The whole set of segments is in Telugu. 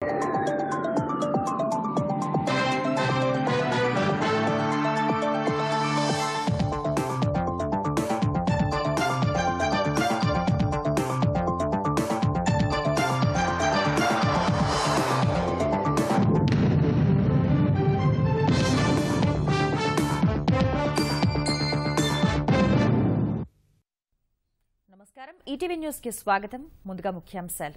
నమస్కారం ఈటీవీ న్యూస్ కి స్వాగతం ముందుగా ముఖ్యాంశాలు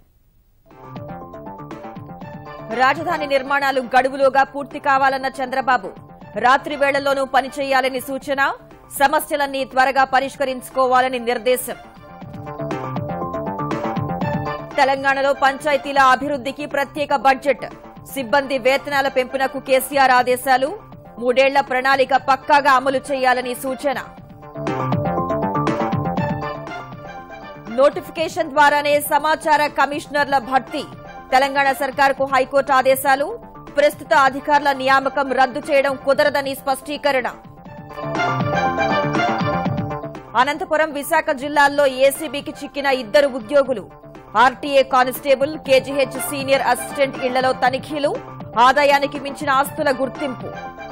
రాజధాని నిర్మాణాలు గడువులోగా పూర్తి కావాలన్న చంద్రబాబు రాత్రి వేళల్లోనూ పనిచేయాలని సూచన సమస్యలన్నీ త్వరగా పరిష్కరించుకోవాలని నిర్దేశం తెలంగాణలో పంచాయతీల అభివృద్ధికి ప్రత్యేక బడ్జెట్ సిబ్బంది వేతనాల పెంపునకు కేసీఆర్ ఆదేశాలు మూడేళ్ల ప్రణాళిక పక్కాగా అమలు చేయాలని సూచన నోటిఫికేషన్ ద్వారానే సమాచార కమిషనర్ల భర్తీ తెలంగాణ సర్కార్కు హైకోర్టు ఆదేశాలు ప్రస్తుత అధికారుల నియామకం రద్దు చేయడం కుదరదని స్పష్టీకరణ అనంతపురం విశాఖ జిల్లాల్లో ఏసీబీకి చిక్కిన ఇద్దరు ఉద్యోగులు RTA constable KGH senior assistant ఇళ్లలో తనిఖీలు ఆదాయానికి మించిన ఆస్తుల గుర్తింపు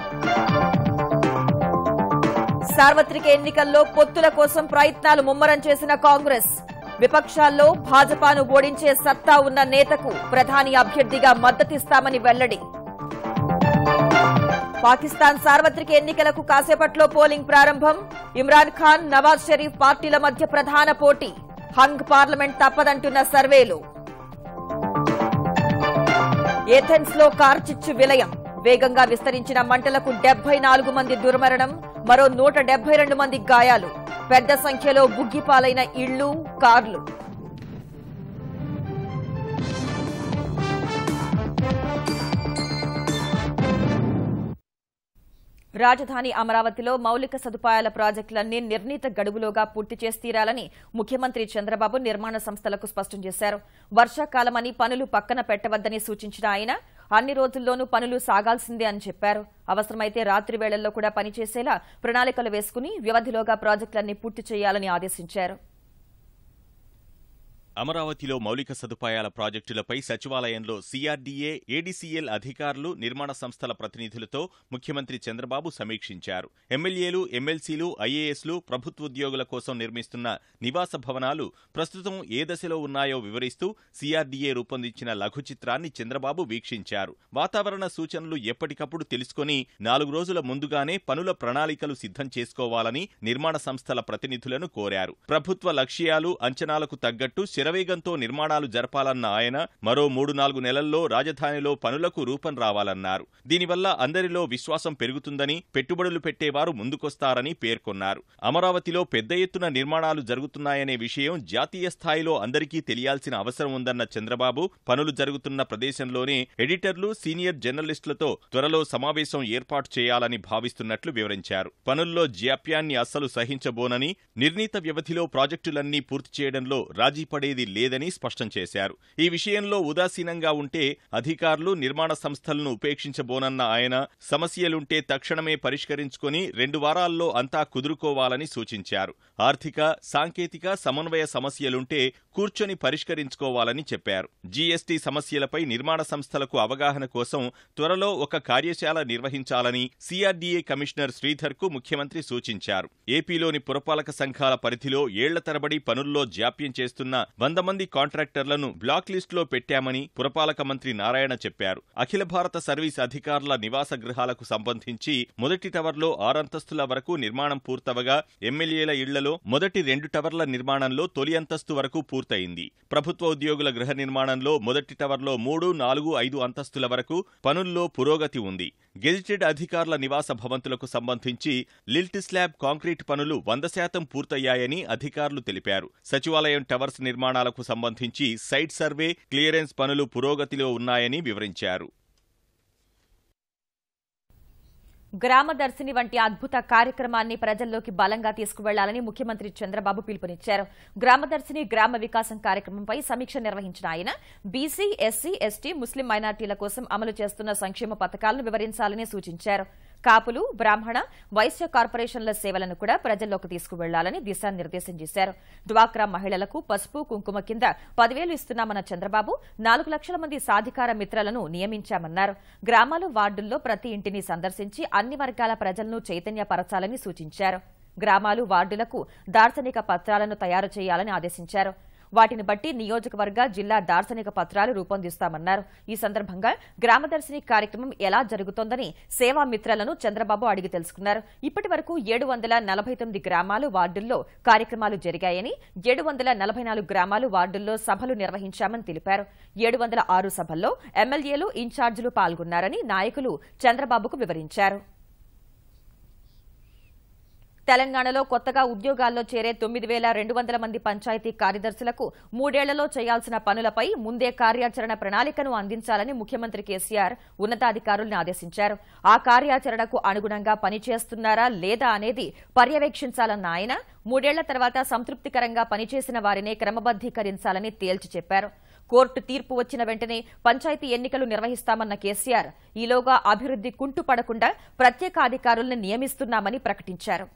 సార్వత్రిక ఎన్నికల్లో పొత్తుల కోసం ప్రయత్నాలు ముమ్మరం చేసిన కాంగ్రెస్ విపక్షాల్లో భాజపాను ఓడించే సత్తా ఉన్న నేతకు ప్రధాని అభ్యర్థిగా మద్దతిస్తామని వెల్లడి పాకిస్తాన్ సార్వత్రిక ఎన్నికలకు కాసేపట్లో పోలింగ్ ప్రారంభం ఇమ్రాన్ ఖాన్ నవాజ్ షరీఫ్ పార్టీల మధ్య ప్రధాన పోటీ హంగ్ పార్లమెంట్ తప్పదంటున్న సర్వేలు ఏథెన్స్ లో కార్చిచ్చు విలయం వేగంగా విస్తరించిన మంటలకు డెబ్బై నాలుగు మంది దుర్మరణం మరో నూట డెబ్బై రెండు మంది గాయాలు పెద్ద సంఖ్యలో బుగ్గిపాలైన ఇళ్లు కార్లు రాజధాని అమరావతిలో మౌలిక సదుపాయాల ప్రాజెక్టులన్నీ నిర్ణీత గడువులోగా పూర్తి చేసి తీరాలని ముఖ్యమంత్రి చంద్రబాబు నిర్మాణ సంస్థలకు స్పష్టం చేశారు వర్షాకాలమని పనులు పక్కన పెట్టవద్దని సూచించిన ఆయన అన్ని రోజుల్లోనూ పనులు సాగాల్సిందే అని చెప్పారు అవసరమైతే రాత్రి వేళల్లో కూడా పనిచేసేలా ప్రణాళికలు వేసుకుని వ్యవధిలోగా ప్రాజెక్టులన్నీ పూర్తి చేయాలని ఆదేశించారు అమరావతిలో మౌలిక సదుపాయాల ప్రాజెక్టులపై సచివాలయంలో సీఆర్డీఏ ఏడీసీఎల్ అధికారులు నిర్మాణ సంస్థల ప్రతినిధులతో ముఖ్యమంత్రి చంద్రబాబు సమీక్షించారు ఎమ్మెల్యేలు ఎమ్మెల్సీలు ఐఏఎస్లు ప్రభుత్వోద్యోగుల కోసం నిర్మిస్తున్న నివాస భవనాలు ప్రస్తుతం ఏ దశలో ఉన్నాయో వివరిస్తూ సీఆర్డీఏ రూపొందించిన లఘు చిత్రాన్ని చంద్రబాబు వీక్షించారు వాతావరణ సూచనలు ఎప్పటికప్పుడు తెలుసుకొని నాలుగు రోజుల ముందుగానే పనుల ప్రణాళికలు సిద్ధం చేసుకోవాలని నిర్మాణ సంస్థల ప్రతినిధులను కోరారు ప్రభుత్వ లక్ష్యాలు అంచనాలకు తగ్గట్టు శరవేగంతో నిర్మాణాలు జరపాలన్న ఆయన మరో మూడు నాలుగు నెలల్లో రాజధానిలో పనులకు రూపం రావాలన్నారు దీనివల్ల అందరిలో విశ్వాసం పెరుగుతుందని పెట్టుబడులు పెట్టేవారు ముందుకొస్తారని పేర్కొన్నారు అమరావతిలో పెద్ద ఎత్తున నిర్మాణాలు జరుగుతున్నాయనే విషయం జాతీయ స్థాయిలో అందరికీ తెలియాల్సిన అవసరం ఉందన్న చంద్రబాబు పనులు జరుగుతున్న ప్రదేశంలోనే ఎడిటర్లు సీనియర్ జర్నలిస్టులతో త్వరలో సమావేశం ఏర్పాటు చేయాలని భావిస్తున్నట్లు వివరించారు పనుల్లో జాప్యాన్ని అస్సలు సహించబోనని నిర్ణీత వ్యవధిలో ప్రాజెక్టులన్నీ పూర్తి చేయడంలో రాజీ పడేది లేదని స్పష్టం చేశారు ఈ విషయంలో ఉదాసీనంగా ఉంటే అధికారులు నిర్మాణ సంస్థలను ఉపేక్షించబోనన్న ఆయన సమస్యలుంటే తక్షణమే పరిష్కరించుకొని రెండు వారాల్లో అంతా కుదురుకోవాలని సూచించారు ఆర్థిక సాంకేతిక సమన్వయ సమస్యలుంటే కూర్చొని పరిష్కరించుకోవాలని చెప్పారు జీఎస్టీ సమస్యలపై నిర్మాణ సంస్థలకు అవగాహన కోసం త్వరలో ఒక కార్యశాల నిర్వహించాలని సీఆర్డీఏ కమిషనర్ శ్రీధర్ కు ముఖ్యమంత్రి సూచించారు ఏపీలోని పురపాలక సంఘాల పరిధిలో ఏళ్ల తరబడి పనుల్లో జాప్యం చేస్తున్న వంద మంది కాంట్రాక్టర్లను బ్లాక్ లిస్టులో పెట్టామని పురపాలక మంత్రి నారాయణ చెప్పారు అఖిల భారత సర్వీస్ అధికారుల నివాస గృహాలకు సంబంధించి మొదటి టవర్లో ఆరంతస్తుల వరకు నిర్మాణం పూర్తవగా ఎమ్మెల్యేల ఇళ్లలో మొదటి రెండు టవర్ల నిర్మాణంలో తొలి అంతస్తు వరకు పూర్తయింది ప్రభుత్వ ఉద్యోగుల గృహ నిర్మాణంలో మొదటి టవర్లో మూడు నాలుగు ఐదు అంతస్తుల వరకు పనుల్లో పురోగతి ఉంది గెజిటెడ్ అధికారుల నివాస భవంతులకు సంబంధించి లిల్ట్ స్లాబ్ కాంక్రీట్ పనులు వంద శాతం పూర్తయ్యాయని అధికారులు తెలిపారు సచివాలయం టవర్స్ నిర్మాణాలకు సంబంధించి సైట్ సర్వే క్లియరెన్స్ పనులు పురోగతిలో ఉన్నాయని వివరించారు గ్రామదర్శిని వంటి అద్భుత కార్యక్రమాన్ని ప్రజల్లోకి బలంగా తీసుకువెళ్లాలని ముఖ్యమంత్రి చంద్రబాబు పిలుపునిచ్చారు గ్రామదర్శిని గ్రామ వికాసం కార్యక్రమంపై సమీక్ష నిర్వహించిన ఆయన బీసీ ఎస్సీ ఎస్టీ ముస్లిం మైనార్టీల కోసం అమలు చేస్తున్న సంక్షేమ పథకాలను వివరించాలని సూచించారు కాపులు బ్రాహ్మణ వైశ్య కార్పొరేషన్ల సేవలను కూడా ప్రజల్లోకి తీసుకువెళ్లాలని దిశానిర్దేశం చేశారు డ్వాక్రా మహిళలకు పసుపు కుంకుమ కింద పదివేలు ఇస్తున్నామన్న చంద్రబాబు నాలుగు లక్షల మంది సాధికార మిత్రలను నియమించామన్నారు గ్రామాలు వార్డుల్లో ప్రతి ఇంటిని సందర్శించి అన్ని వర్గాల ప్రజలను చైతన్యపరచాలని సూచించారు గ్రామాలు వార్డులకు దార్శనిక పత్రాలను తయారు చేయాలని ఆదేశించారు వాటిని బట్టి నియోజకవర్గ జిల్లా దార్శనిక పత్రాలు రూపొందిస్తామన్నారు ఈ సందర్భంగా గ్రామదర్శిని కార్యక్రమం ఎలా జరుగుతోందని సేవామిత్రలను చంద్రబాబు అడిగి తెలుసుకున్నారు ఇప్పటి వరకు ఏడు వందల నలభై తొమ్మిది గ్రామాలు వార్డుల్లో కార్యక్రమాలు జరిగాయని ఏడు వందల నలభై నాలుగు గ్రామాలు వార్డుల్లో సభలు నిర్వహించామని తెలిపారు ఏడు వందల ఆరు సభల్లో ఎమ్మెల్యేలు ఇన్ఛార్జీలు పాల్గొన్నారని నాయకులు చంద్రబాబుకు వివరించారు తెలంగాణలో కొత్తగా ఉద్యోగాల్లో చేరే తొమ్మిది వేల రెండు వందల మంది పంచాయతీ కార్యదర్శులకు మూడేళ్లలో చేయాల్సిన పనులపై ముందే కార్యాచరణ ప్రణాళికను అందించాలని ముఖ్యమంత్రి కేసీఆర్ ఉన్నతాధికారులను ఆదేశించారు ఆ కార్యాచరణకు అనుగుణంగా పనిచేస్తున్నారా లేదా అనేది పర్యవేక్షించాలన్న ఆయన మూడేళ్ల తర్వాత సంతృప్తికరంగా పనిచేసిన వారినే క్రమబద్దీకరించాలని తేల్చి చెప్పారు కోర్టు తీర్పు వచ్చిన వెంటనే పంచాయతీ ఎన్నికలు నిర్వహిస్తామన్న కేసీఆర్ ఈలోగా అభివృద్ది కుంటుపడకుండా ప్రత్యేక అధికారులను నియమిస్తున్నామని ప్రకటించారు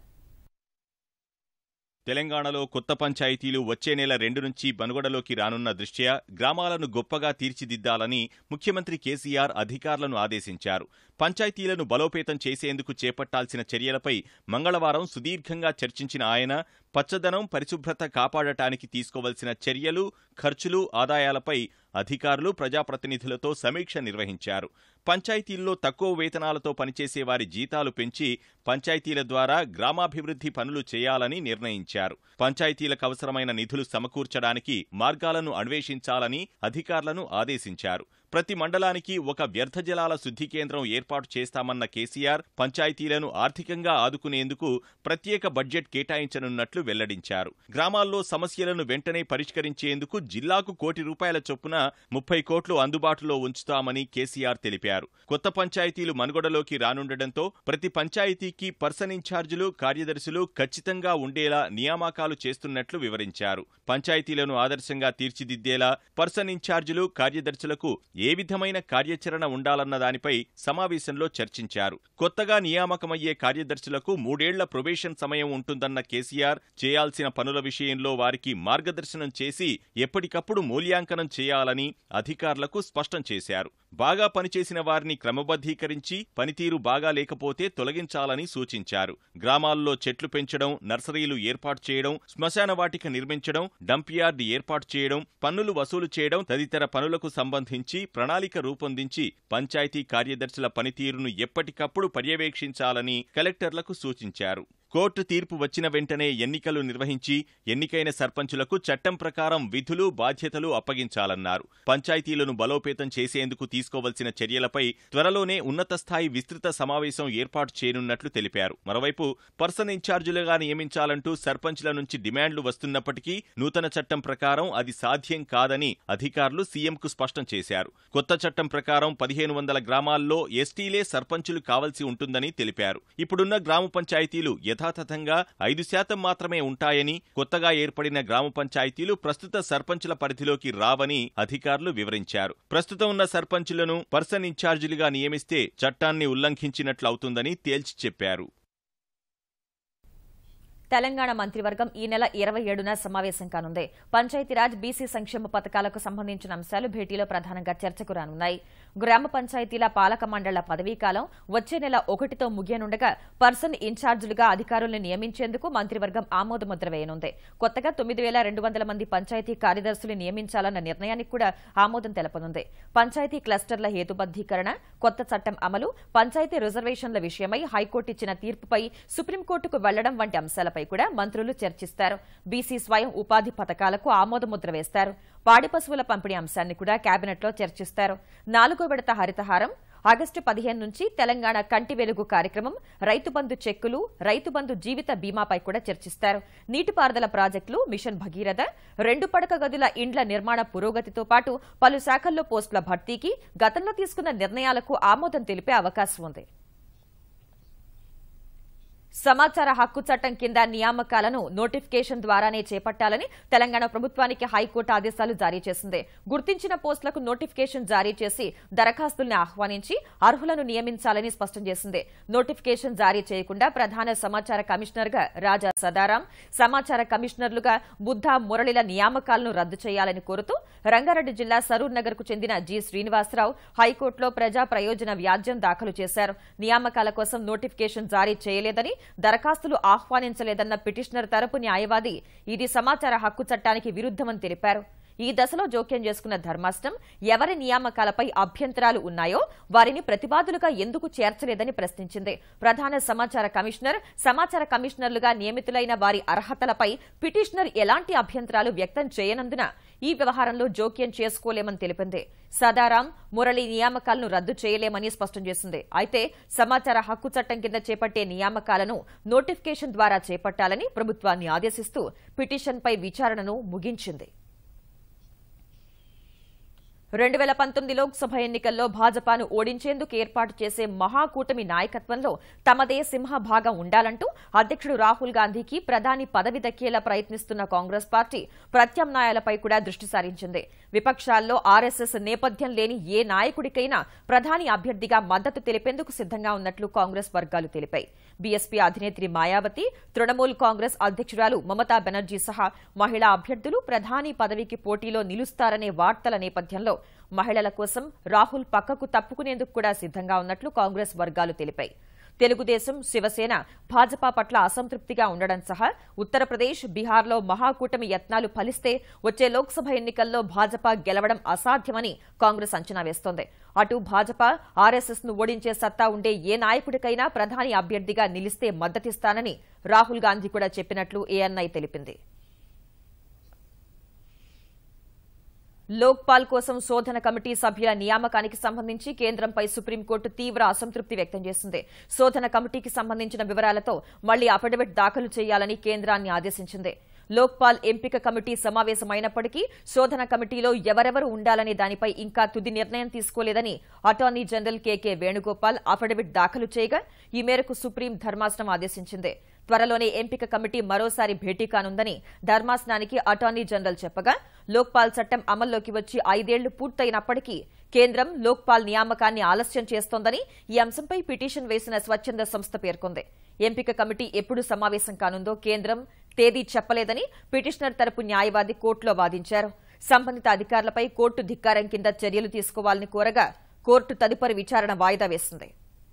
తెలంగాణలో కొత్త పంచాయతీలు వచ్చే నెల రెండు నుంచి మనుగడలోకి రానున్న దృష్ట్యా గ్రామాలను గొప్పగా తీర్చిదిద్దాలని ముఖ్యమంత్రి కేసీఆర్ అధికారులను ఆదేశించారు పంచాయతీలను బలోపేతం చేసేందుకు చేపట్టాల్సిన చర్యలపై మంగళవారం సుదీర్ఘంగా చర్చించిన ఆయన పచ్చదనం పరిశుభ్రత కాపాడటానికి తీసుకోవలసిన చర్యలు ఖర్చులు ఆదాయాలపై అధికారులు ప్రజాప్రతినిధులతో సమీక్ష నిర్వహించారు పంచాయతీల్లో తక్కువ వేతనాలతో పనిచేసే వారి జీతాలు పెంచి పంచాయతీల ద్వారా గ్రామాభివృద్ధి పనులు చేయాలని నిర్ణయించారు పంచాయతీలకు అవసరమైన నిధులు సమకూర్చడానికి మార్గాలను అన్వేషించాలని అధికారులను ఆదేశించారు ప్రతి మండలానికి ఒక వ్యర్థ జలాల శుద్ధి కేంద్రం ఏర్పాటు చేస్తామన్న కేసీఆర్ పంచాయతీలను ఆర్థికంగా ఆదుకునేందుకు ప్రత్యేక బడ్జెట్ కేటాయించనున్నట్లు వెల్లడించారు గ్రామాల్లో సమస్యలను వెంటనే పరిష్కరించేందుకు జిల్లాకు కోటి రూపాయల చొప్పున ముప్పై కోట్లు అందుబాటులో ఉంచుతామని కేసీఆర్ తెలిపారు కొత్త పంచాయతీలు మనుగడలోకి రానుండటంతో ప్రతి పంచాయతీకి పర్సన్ ఇన్ఛార్జీలు కార్యదర్శులు ఖచ్చితంగా ఉండేలా నియామకాలు చేస్తున్నట్లు వివరించారు పంచాయతీలను ఆదర్శంగా తీర్చిదిద్దేలా పర్సన్ ఇన్ఛార్జీలు కార్యదర్శులకు ఏ విధమైన కార్యాచరణ ఉండాలన్న దానిపై సమావేశంలో చర్చించారు కొత్తగా నియామకమయ్యే కార్యదర్శులకు మూడేళ్ల ప్రొబేషన్ సమయం ఉంటుందన్న కేసీఆర్ చేయాల్సిన పనుల విషయంలో వారికి మార్గదర్శనం చేసి ఎప్పటికప్పుడు మూల్యాంకనం చేయాలని అధికారులకు స్పష్టం చేశారు బాగా పనిచేసిన వారిని క్రమబద్ధీకరించి పనితీరు బాగా లేకపోతే తొలగించాలని సూచించారు గ్రామాల్లో చెట్లు పెంచడం నర్సరీలు ఏర్పాటు చేయడం శ్మశాన వాటిక నిర్మించడం డంప్ యార్డ్ ఏర్పాటు చేయడం పన్నులు వసూలు చేయడం తదితర పనులకు సంబంధించి ప్రణాళిక రూపొందించి పంచాయతీ కార్యదర్శుల పనితీరును ఎప్పటికప్పుడు పర్యవేక్షించాలని కలెక్టర్లకు సూచించారు కోర్టు తీర్పు వచ్చిన వెంటనే ఎన్నికలు నిర్వహించి ఎన్నికైన సర్పంచులకు చట్టం ప్రకారం విధులు బాధ్యతలు అప్పగించాలన్నారు పంచాయతీలను బలోపేతం చేసేందుకు తీసుకోవలసిన చర్యలపై త్వరలోనే ఉన్నత స్థాయి విస్తృత సమావేశం ఏర్పాటు చేయనున్నట్లు తెలిపారు మరోవైపు పర్సన్ ఇన్ఛార్జీలుగా నియమించాలంటూ సర్పంచ్ల నుంచి డిమాండ్లు వస్తున్నప్పటికీ నూతన చట్టం ప్రకారం అది సాధ్యం కాదని అధికారులు సీఎంకు స్పష్టం చేశారు కొత్త చట్టం ప్రకారం పదిహేను వందల గ్రామాల్లో ఎస్టీలే సర్పంచులు కావలసి ఉంటుందని తెలిపారు ఇప్పుడున్న గ్రామ పంచాయతీలు యథాతథంగా ఐదు శాతం మాత్రమే ఉంటాయని కొత్తగా ఏర్పడిన గ్రామ పంచాయతీలు ప్రస్తుత సర్పంచుల పరిధిలోకి రావని అధికారులు వివరించారు ప్రస్తుతం ఉన్న సర్పంచులను పర్సన్ ఇన్ఛార్జీలుగా నియమిస్తే చట్టాన్ని ఉల్లంఘించినట్లవుతుందని తేల్చి చెప్పారు తెలంగాణ మంత్రివర్గం ఈ నెల ఇరవై ఏడున సమావేశం కానుంది పంచాయతీరాజ్ బీసీ సంక్షేమ పథకాలకు సంబంధించిన అంశాలు భేటీలో ప్రధానంగా చర్చకు రానున్నాయి గ్రామ పంచాయతీల పాలక మండళ్ల పదవీకాలం వచ్చే నెల ఒకటితో ముగియనుండగా పర్సన్ ఇన్ఛార్జీలుగా అధికారులను నియమించేందుకు మంత్రివర్గం ఆమోదముద్ర వేయనుంది కొత్తగా తొమ్మిది వేల రెండు వందల మంది పంచాయతీ కార్యదర్శులు నియమించాలన్న నిర్ణయానికి కూడా ఆమోదం తెలపనుంది పంచాయతీ క్లస్టర్ల హేతుబద్దీకరణ కొత్త చట్టం అమలు పంచాయతీ రిజర్వేషన్ల విషయమై హైకోర్టు ఇచ్చిన తీర్పుపై సుప్రీంకోర్టుకు వెళ్లడం వంటి అంశాలపై కూడా మంత్రులు చర్చిస్తారు బీసీ స్వయం ఉపాధి పథకాలకు ఆమోదముద్ర వేస్తారు పాడి పశువుల పంపిణీ అంశాన్ని కూడా కేబినెట్లో చర్చిస్తారు నాలుగో విడత హరితహారం ఆగస్టు పదిహేను నుంచి తెలంగాణ కంటి వెలుగు కార్యక్రమం రైతు బంధు చెక్కులు రైతు బంధు జీవిత బీమాపై కూడా చర్చిస్తారు నీటిపారుదల ప్రాజెక్టులు మిషన్ భగీరథ రెండు పడక గదుల ఇండ్ల నిర్మాణ పురోగతితో పాటు పలు శాఖల్లో పోస్టుల భర్తీకి గతంలో తీసుకున్న నిర్ణయాలకు ఆమోదం తెలిపే అవకాశం ఉంది సమాచార హక్కు చట్టం కింద నియామకాలను నోటిఫికేషన్ ద్వారానే చేపట్టాలని తెలంగాణ ప్రభుత్వానికి హైకోర్టు ఆదేశాలు జారీ చేసింది గుర్తించిన పోస్టులకు నోటిఫికేషన్ జారీ చేసి దరఖాస్తుల్ని ఆహ్వానించి అర్హులను నియమించాలని స్పష్టం చేసింది నోటిఫికేషన్ జారీ చేయకుండా ప్రధాన సమాచార కమిషనర్ గా రాజా సదారాం సమాచార కమిషనర్లుగా బుద్ధా మురళిల నియామకాలను రద్దు చేయాలని కోరుతూ రంగారెడ్డి జిల్లా సరూర్ నగర్ కు చెందిన జి శ్రీనివాసరావు హైకోర్టులో ప్రజా ప్రయోజన వ్యాజ్యం దాఖలు చేశారు నియామకాల కోసం నోటిఫికేషన్ జారీ చేయలేదని దరఖాస్తులు ఆహ్వానించలేదన్న పిటిషనర్ తరపు న్యాయవాది ఇది సమాచార హక్కు చట్టానికి విరుద్దమని తెలిపారు ఈ దశలో జోక్యం చేసుకున్న ధర్మాసనం ఎవరి నియామకాలపై అభ్యంతరాలు ఉన్నాయో వారిని ప్రతివాదులుగా ఎందుకు చేర్చలేదని ప్రశ్నించింది ప్రధాన సమాచార కమిషనర్ సమాచార కమిషనర్లుగా నియమితులైన వారి అర్హతలపై పిటిషనర్ ఎలాంటి అభ్యంతరాలు వ్యక్తం చేయనందున ఈ వ్యవహారంలో జోక్యం చేసుకోలేమని తెలిపింది సదారాం మురళి నియామకాలను రద్దు చేయలేమని స్పష్టం చేసింది అయితే సమాచార హక్కు చట్టం కింద చేపట్టే నియామకాలను నోటిఫికేషన్ ద్వారా చేపట్టాలని ప్రభుత్వాన్ని ఆదేశిస్తూ పిటిషన్పై విచారణను ముగించింది రెండు వేల పంతొమ్మిది లోక్సభ ఎన్నికల్లో భాజపాను ఓడించేందుకు ఏర్పాటు చేసే మహాకూటమి నాయకత్వంలో తమదే సింహభాగం ఉండాలంటూ అధ్యక్షుడు రాహుల్ గాంధీకి ప్రధాని పదవి దక్కేలా ప్రయత్నిస్తున్న కాంగ్రెస్ పార్టీ ప్రత్యామ్నాయాలపై కూడా దృష్టి సారించింది విపక్షాల్లో ఆర్ఎస్ఎస్ నేపథ్యం లేని ఏ నాయకుడికైనా ప్రధాని అభ్యర్థిగా మద్దతు తెలిపేందుకు సిద్ధంగా ఉన్నట్లు కాంగ్రెస్ వర్గాలు తెలిపాయి బీఎస్పీ అధినేత్రి మాయావతి తృణమూల్ కాంగ్రెస్ అధ్యక్షురాలు మమతా బెనర్జీ సహా మహిళా అభ్యర్థులు ప్రధాని పదవికి పోటీలో నిలుస్తారనే వార్తల నేపథ్యంలో మహిళల కోసం రాహుల్ పక్కకు తప్పుకునేందుకు కూడా సిద్ధంగా ఉన్నట్లు కాంగ్రెస్ వర్గాలు తెలిపాయి తెలుగుదేశం శివసేన భాజపా పట్ల అసంతృప్తిగా ఉండడం సహా ఉత్తరప్రదేశ్ బీహార్లో మహాకూటమి యత్నాలు ఫలిస్తే వచ్చే లోక్సభ ఎన్నికల్లో భాజపా గెలవడం అసాధ్యమని కాంగ్రెస్ అంచనా వేస్తోంది అటు భాజపా ఆర్ఎస్ఎస్ ను ఓడించే సత్తా ఉండే ఏ నాయకుడికైనా ప్రధాని అభ్యర్థిగా నిలిస్తే మద్దతిస్తానని రాహుల్ గాంధీ కూడా చెప్పినట్లు ఏఎన్ఐ తెలిపింది లోక్పాల్ కోసం శోధన కమిటీ సభ్యుల నియామకానికి సంబంధించి కేంద్రంపై సుప్రీంకోర్టు తీవ్ర అసంతృప్తి వ్యక్తం చేసింది శోధన కమిటీకి సంబంధించిన వివరాలతో మళ్లీ అఫిడవిట్ దాఖలు చేయాలని కేంద్రాన్ని ఆదేశించింది లోక్పాల్ ఎంపిక కమిటీ సమావేశమైనప్పటికీ శోధన కమిటీలో ఎవరెవరు ఉండాలనే దానిపై ఇంకా తుది నిర్ణయం తీసుకోలేదని attorney general K K Venugopal affidavit దాఖలు చేయగా ఈ మేరకు సుప్రీం ధర్మాసనం ఆదేశించింది త్వరలోనే ఎంపిక కమిటీ మరోసారి భేటీ కానుందని ధర్మాసనానికి అటార్నీ జనరల్ చెప్పగా లోక్పాల్ చట్టం అమల్లోకి వచ్చి ఐదేళ్లు పూర్తయినప్పటికీ కేంద్రం లోక్పాల్ నియామకాన్ని ఆలస్యం చేస్తోందని ఈ అంశంపై పిటిషన్ వేసిన స్వచ్ఛంద సంస్థ పేర్కొంది ఎంపిక కమిటీ ఎప్పుడు సమావేశం కానుందో కేంద్రం తేదీ చెప్పలేదని పిటిషనర్ తరపు న్యాయవాది కోర్టులో వాదించారు సంబంధిత అధికారులపై కోర్టు ధిక్కారం కింద చర్యలు తీసుకోవాలని కోరగా కోర్టు తదుపరి విచారణ వాయిదా వేసింది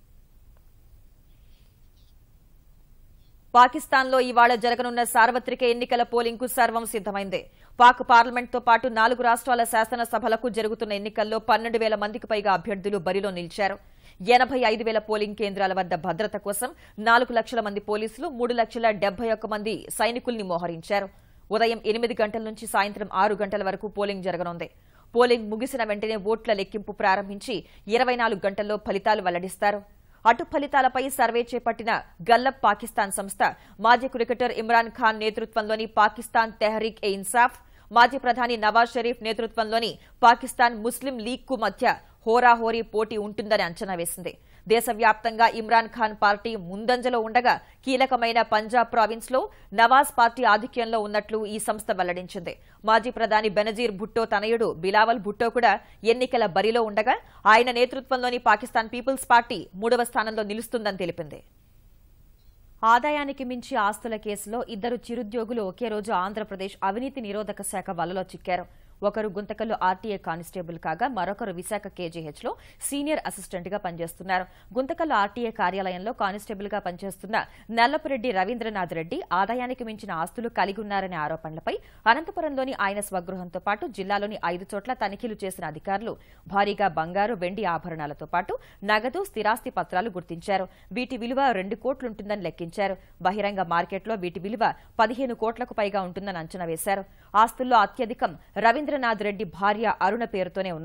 పాకిస్తాన్లో ఇవాళ జరగనున్న సార్వత్రిక ఎన్నికల పోలింగ్కు సర్వం సిద్దమైంది పాక్ పార్లమెంట్తో పాటు నాలుగు రాష్ట్రాల శాసనసభలకు జరుగుతున్న ఎన్నికల్లో పన్నెండు వేల మందికి పైగా అభ్యర్థులు బరిలో నిలిచారు ఎనభై ఐదు వేల పోలింగ్ కేంద్రాల వద్ద భద్రత కోసం నాలుగు లక్షల మంది పోలీసులు మూడు లక్షల డెబ్బై ఒక్క మంది సైనికుల్ని మోహరించారు ఉదయం ఎనిమిది గంటల నుంచి సాయంత్రం ఆరు గంటల వరకు పోలింగ్ జరగనుంది పోలింగ్ ముగిసిన వెంటనే ఓట్ల లెక్కింపు ప్రారంభించి ఇరవై నాలుగు గంటల్లో ఫలితాలు వెల్లడిస్తారు అటు ఫలితాలపై సర్వే చేపట్టిన గల్లబ్ పాకిస్తాన్ సంస్థ మాజీ క్రికెటర్ ఇమ్రాన్ ఖాన్ నేతృత్వంలోని పాకిస్తాన్ తెహరీక్ ఏ ఇన్సాఫ్ మాజీ ప్రధాని నవాజ్ షరీఫ్ నేతృత్వంలోని పాకిస్తాన్ ముస్లిం లీగ్ కు మధ్య హోరాహోరీ పోటీ ఉంటుందని అంచనా వేసింది దేశవ్యాప్తంగా ఇమ్రాన్ ఖాన్ పార్టీ ముందంజలో ఉండగా కీలకమైన పంజాబ్ ప్రావిన్స్ లో నవాజ్ పార్టీ ఆధిక్యంలో ఉన్నట్లు ఈ సంస్థ వెల్లడించింది మాజీ ప్రధాని బెనజీర్ భుట్టో తనయుడు బిలావల్ భుట్టో కూడా ఎన్నికల బరిలో ఉండగా ఆయన నేతృత్వంలోని పాకిస్తాన్ పీపుల్స్ పార్టీ మూడవ స్థానంలో నిలుస్తుందని తెలిపింది ఆదాయానికి మించి ఆస్తుల కేసులో ఇద్దరు చిరుద్యోగులు ఒకే రోజు ఆంధ్రప్రదేశ్ అవినీతి నిరోధక శాఖ వలలో చిక్కారు ఒకరు గుంతకల్లు ఆర్టీఏ కానిస్టేబుల్ కాగా మరొకరు విశాఖ కేజీహెచ్ లో సీనియర్ అసిస్టెంట్ గా పనిచేస్తున్నారు గుంతకల్లు ఆర్టీఏ కార్యాలయంలో కానిస్టేబుల్ గా పనిచేస్తున్న నల్లపురెడ్డి రవీంద్రనాథ్ రెడ్డి ఆదాయానికి మించిన ఆస్తులు కలిగి ఉన్నారనే ఆరోపణలపై అనంతపురంలోని ఆయన స్వగృహంతో పాటు జిల్లాలోని ఐదు చోట్ల తనిఖీలు చేసిన అధికారులు భారీగా బంగారు వెండి ఆభరణాలతో పాటు నగదు స్థిరాస్తి పత్రాలు గుర్తించారు వీటి విలువ రెండు కోట్లుంటుందని లెక్కించారు బహిరంగ మార్కెట్లో వీటి విలువ పదిహేను కోట్లకు పైగా ఉంటుందని అంచనా వేశారు ఆస్తుల్లో అత్యధికం రవీంద్రనాథ్ రెడ్డి భార్య అరుణ పేరుతోనే ఉన్నాయి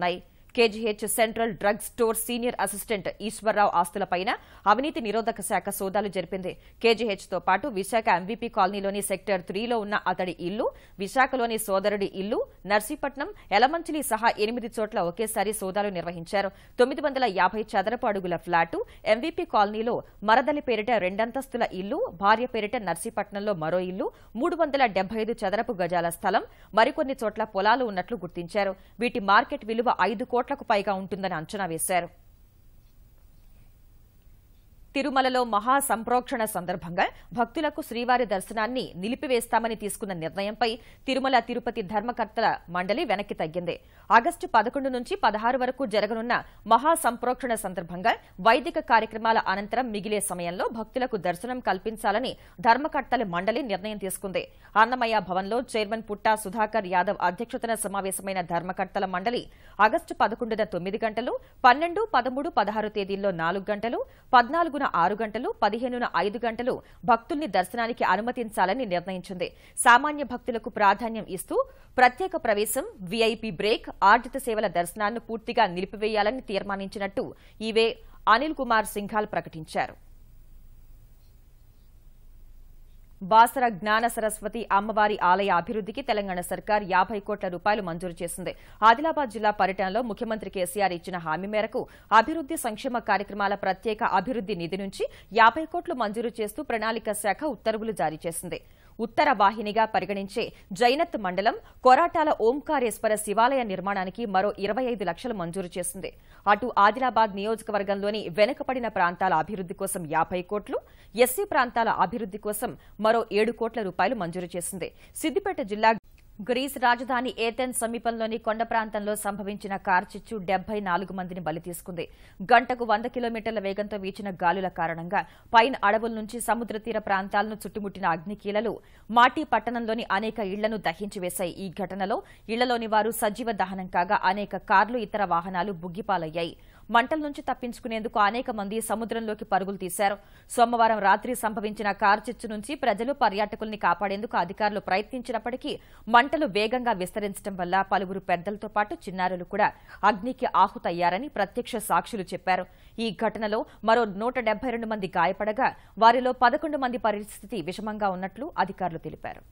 KGH central drug store senior assistant ఈశ్వర్రావు ఆస్తులపైన అవినీతి నిరోధక శాఖ సోదాలు జరిపింది కేజీహెచ్ తో పాటు విశాఖ ఎంవీపీ కాలనీలోని సెక్టర్ త్రీలో ఉన్న అతడి ఇల్లు విశాఖలోని సోదరుడి ఇల్లు నర్సీపట్నం ఎలమంచిలి సహా ఎనిమిది చోట్ల ఒకేసారి సోదాలు నిర్వహించారు తొమ్మిది వందల యాభై చదరపు అడుగుల ఫ్లాటు ఎంవీపీ కాలనీలో మరదలి పేరిట రెండంతస్తుల ఇల్లు భార్య పేరిట నర్సీపట్నంలో మరో ఇల్లు మూడు వందల డెబ్బై ఐదు చదరపు గజాల స్థలం మరికొన్ని చోట్ల పొలాలు ఉన్నట్లు గుర్తించారు వీటి మార్కెట్ విలువ ఐదు కోట్లకు పైగా ఉంటుందని అంచనా వేశారు తిరుమలలో మహా సంప్రోక్షణ సందర్భంగా భక్తులకు శ్రీవారి దర్శనాన్ని నిలిపివేస్తామని తీసుకున్న నిర్ణయంపై తిరుమల తిరుపతి ధర్మకర్తల మండలి వెనక్కి తగ్గింది ఆగస్టు పదకొండు నుంచి పదహారు వరకు జరగనున్న మహా సంప్రోక్షణ సందర్భంగా వైదిక కార్యక్రమాల అనంతరం మిగిలే సమయంలో భక్తులకు దర్శనం కల్పించాలని ధర్మకర్తల మండలి నిర్ణయం తీసుకుంది అన్నమయ్య భవన్లో చైర్మన్ పుట్టా సుధాకర్ యాదవ్ అధ్యక్షతన సమావేశమైన ధర్మకర్తల మండలి ఆగస్టు పదకొండున తొమ్మిది గంటలు పన్నెండు పదమూడు పదహారు తేదీల్లో నాలుగు గంటలు పద్నాలుగున ఆరు గంటలు పదిహేనున ఐదు గంటలు భక్తుల్ని దర్శనానికి అనుమతించాలని నిర్ణయించింది సామాన్య భక్తులకు ప్రాధాన్యం ఇస్తూ ప్రత్యేక ప్రవేశం వీఐపీ బ్రేక్ ఆర్జిత సేవల దర్శనాన్ని పూర్తిగా నిలిపివేయాలని తీర్మానించినట్టు ఈవే అనిల్ కుమార్ సింఘాల్ ప్రకటించారు బాసర జ్ఞాన సరస్వతి అమ్మవారి ఆలయ అభివృద్ధికి తెలంగాణ సర్కార్ యాభై కోట్ల రూపాయలు మంజూరు చేసింది ఆదిలాబాద్ జిల్లా పర్యటనలో ముఖ్యమంత్రి కేసీఆర్ ఇచ్చిన హామీ మేరకు అభివృద్ది సంక్షేమ కార్యక్రమాల ప్రత్యేక అభివృద్ది నిధి నుంచి యాభై కోట్లు మంజూరు చేస్తూ ప్రణాళిక శాఖ ఉత్తర్వులు జారీ చేసింది ఉత్తర వాహినిగా పరిగణించే జైనత్ మండలం కొరాటాల ఓంకారేశ్వర శివాలయ నిర్మాణానికి మరో ఇరవై ఐదు లక్షలు మంజూరు చేసింది అటు ఆదిలాబాద్ నియోజకవర్గంలోని వెనుకబడిన ప్రాంతాల అభివృద్ది కోసం యాభై కోట్లు ఎస్సీ ప్రాంతాల అభివృద్ది కోసం మరో ఏడు కోట్ల రూపాయలు మంజూరు చేసింది సిద్దిపేట జిల్లా గ్రీస్ రాజధాని ఏథెన్స్ సమీపంలోని కొండ ప్రాంతంలో సంభవించిన కార్చిచ్చు డెబ్బై నాలుగు మందిని బలి తీసుకుంది గంటకు వంద కిలోమీటర్ల వేగంతో వీచిన గాలుల కారణంగా పైన్ అడవుల నుంచి సముద్ర తీర ప్రాంతాలను చుట్టుముట్టిన అగ్నికీలలు మాటి పట్టణంలోని అనేక ఇళ్లను దహించి వేశాయి ఈ ఘటనలో ఇళ్లలోని వారు సజీవ దహనం కాగా అనేక కార్లు ఇతర వాహనాలు బుగ్గిపాలయ్యాయి మంటల నుంచి తప్పించుకునేందుకు అనేక మంది సముద్రంలోకి పరుగులు తీశారు సోమవారం రాత్రి సంభవించిన కార్చిచ్చు నుంచి ప్రజలు పర్యాటకుల్ని కాపాడేందుకు అధికారులు ప్రయత్నించినప్పటికీ మంటలు వేగంగా విస్తరించడం వల్ల పలువురు పెద్దలతో పాటు చిన్నారులు కూడా అగ్నికి ఆహుతయ్యారని ప్రత్యక్ష సాక్షులు చెప్పారు ఈ ఘటనలో మరో నూట మంది గాయపడగా వారిలో పదకొండు మంది పరిస్థితి విషమంగా ఉన్నట్లు అధికారులు తెలిపారు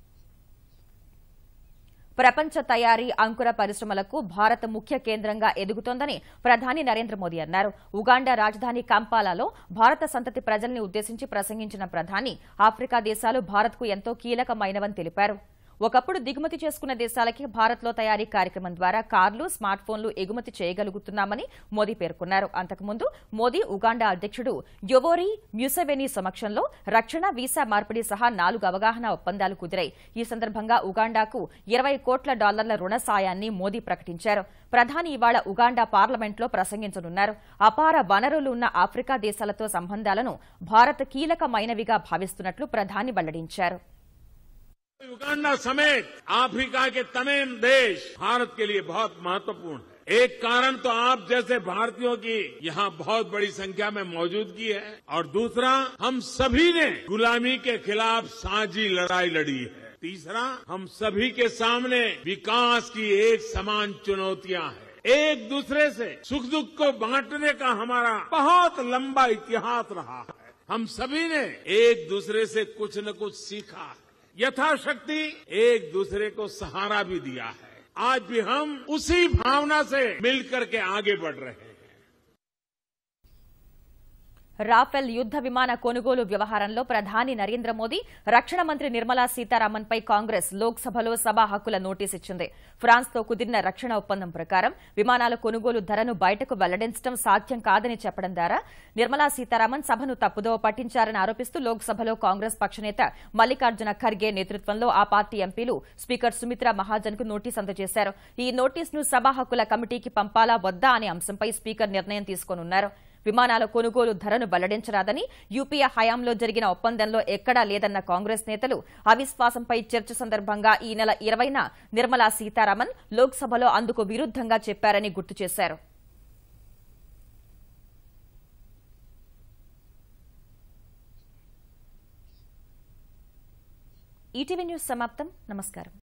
ప్రపంచ తయారీ అంకుర పరిశ్రమలకు భారత్ ముఖ్య కేంద్రంగా ఎదుగుతోందని ప్రధాని నరేంద్ర మోదీ అన్నారు ఉగాండా రాజధాని కంపాలాలో భారత సంతతి ప్రజల్ని ఉద్దేశించి ప్రసంగించిన ప్రధాని ఆఫ్రికా దేశాలు భారత్కు ఎంతో కీలకమైనవని తెలిపారు ఒకప్పుడు దిగుమతి చేసుకున్న దేశాలకి భారత్లో తయారీ కార్యక్రమం ద్వారా కార్లు స్మార్ట్ ఫోన్లు ఎగుమతి చేయగలుగుతున్నామని మోదీ పేర్కొన్నారు అంతకుముందు మోదీ ఉగాండా అధ్యక్షుడు యొవోరి మ్యూసెవెనీ సమక్షంలో రక్షణ వీసా మార్పిడి సహా నాలుగు అవగాహన ఒప్పందాలు కుదిరాయి ఈ సందర్భంగా ఉగాండాకు ఇరవై కోట్ల డాలర్ల రుణ సాయాన్ని మోదీ ప్రకటించారు ప్రధాని ఇవాళ ఉగాండా పార్లమెంట్లో ప్రసంగించనున్నారు అపార వనరులు ఉన్న ఆఫ్రికా దేశాలతో సంబంధాలను భారత్ కీలకమైనవిగా భావిస్తున్నట్లు ప్రధాని వెల్లడించారు युगांडा समेत अफ्रीका के तमाम देश भारत के लिए बहुत महत्वपूर्ण है एक कारण तो आप जैसे भारतीयों की यहाँ बहुत बड़ी संख्या में मौजूदगी है और दूसरा हम सभी ने गुलामी के खिलाफ साझी लड़ाई लड़ी है तीसरा हम सभी के सामने विकास की एक समान चुनौतियां हैं एक दूसरे से सुख दुख को बांटने का हमारा बहुत लंबा इतिहास रहा है हम सभी ने एक दूसरे से कुछ न कुछ सीखा है यथाशक्ति एक दूसरे को सहारा भी दिया है आज भी हम उसी भावना से मिलकर के आगे बढ़ रहे हैं రాఫెల్ యుద్ద విమాన కొనుగోలు వ్యవహారంలో ప్రధాని నరేంద్ర మోదీ రక్షణ మంత్రి నిర్మలా సీతారామన్ పై కాంగ్రెస్ లోక్సభలో సభా హక్కుల నోటీస్ ఇచ్చింది ఫ్రాన్స్ తో కుదిరిన రక్షణ ఒప్పందం ప్రకారం విమానాల కొనుగోలు ధరను బయటకు వెల్లడించడం సాధ్యం కాదని చెప్పడం ద్వారా నిర్మలా సీతారామన్ సభను తప్పుదోవ పట్టించారని ఆరోపిస్తూ లోక్సభలో కాంగ్రెస్ పక్షనేత మల్లికార్జున ఖర్గే నేతృత్వంలో ఆ పార్టీ ఎంపీలు స్పీకర్ సుమిత్రా మహాజన్ కు నోటీస్ అందజేశారు ఈ నోటీసును సభా హక్కుల కమిటీకి పంపాలా వద్దా అనే అంశంపై స్పీకర్ నిర్ణయం తీసుకోనున్నారు విమానాల కొనుగోలు ధరను వెల్లడించరాదని యూపీఏ హయాంలో జరిగిన ఒప్పందంలో ఎక్కడా లేదన్న కాంగ్రెస్ నేతలు అవిశ్వాసంపై చర్చ సందర్భంగా ఈ నెల ఇరవైన నిర్మలా సీతారామన్ లోక్సభలో అందుకు విరుద్దంగా చెప్పారని గుర్తు చేశారు ఈటీవీ న్యూస్ సమాప్తం నమస్కారం